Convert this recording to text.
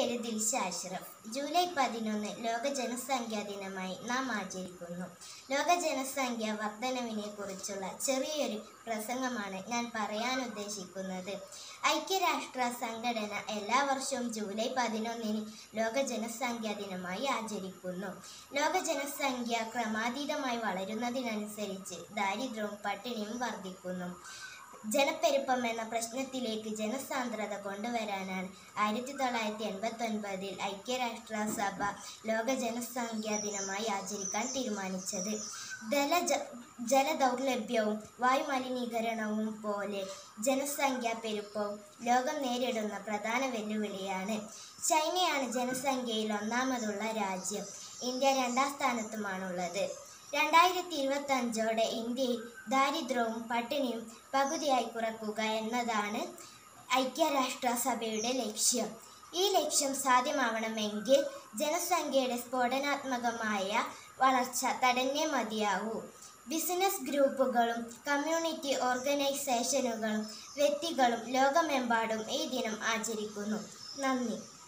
പേര് ദിൽഷ അഷ്റഫ് ജൂലൈ പതിനൊന്ന് ലോക ജനസംഖ്യാ ദിനമായി നാം ആചരിക്കുന്നു ലോക ജനസംഖ്യ വർധനവിനെ കുറിച്ചുള്ള ചെറിയൊരു പ്രസംഗമാണ് ഞാൻ പറയാൻ ഉദ്ദേശിക്കുന്നത് ഐക്യരാഷ്ട്ര സംഘടന എല്ലാ വർഷവും ജൂലൈ പതിനൊന്നിന് ലോക ജനസംഖ്യാ ദിനമായി ആചരിക്കുന്നു ലോക ജനസംഖ്യ ക്രമാതീതമായി വളരുന്നതിനനുസരിച്ച് ദാരിദ്ര്യവും പട്ടിണിയും വർദ്ധിക്കുന്നു ജനപ്പെരുപ്പം എന്ന പ്രശ്നത്തിലേക്ക് ജനസാന്ദ്രത കൊണ്ടുവരാനാണ് ആയിരത്തി തൊള്ളായിരത്തി എൺപത്തി ഒൻപതിൽ ഐക്യരാഷ്ട്രസഭ ലോക ജനസംഖ്യാ ദിനമായി ആചരിക്കാൻ തീരുമാനിച്ചത് ജലജ ജലദൗർലഭ്യവും വായുമലിനീകരണവും പോലെ ജനസംഖ്യാ പെരുപ്പവും ലോകം നേരിടുന്ന പ്രധാന വെല്ലുവിളിയാണ് ചൈനയാണ് ജനസംഖ്യയിൽ ഒന്നാമതുള്ള രാജ്യം ഇന്ത്യ രണ്ടാം സ്ഥാനത്തുമാണുള്ളത് രണ്ടായിരത്തി ഇരുപത്തി അഞ്ചോടെ ഇന്ത്യയിൽ ദാരിദ്ര്യവും പട്ടിണിയും പകുതിയായി കുറക്കുക എന്നതാണ് ഐക്യരാഷ്ട്രസഭയുടെ ലക്ഷ്യം ഈ ലക്ഷ്യം സാധ്യമാവണമെങ്കിൽ ജനസംഖ്യയുടെ സ്ഫോടനാത്മകമായ വളർച്ച തടഞ്ഞേ മതിയാവൂ ബിസിനസ് ഗ്രൂപ്പുകളും കമ്മ്യൂണിറ്റി ഓർഗനൈസേഷനുകളും വ്യക്തികളും ലോകമെമ്പാടും ഈ ദിനം ആചരിക്കുന്നു നന്ദി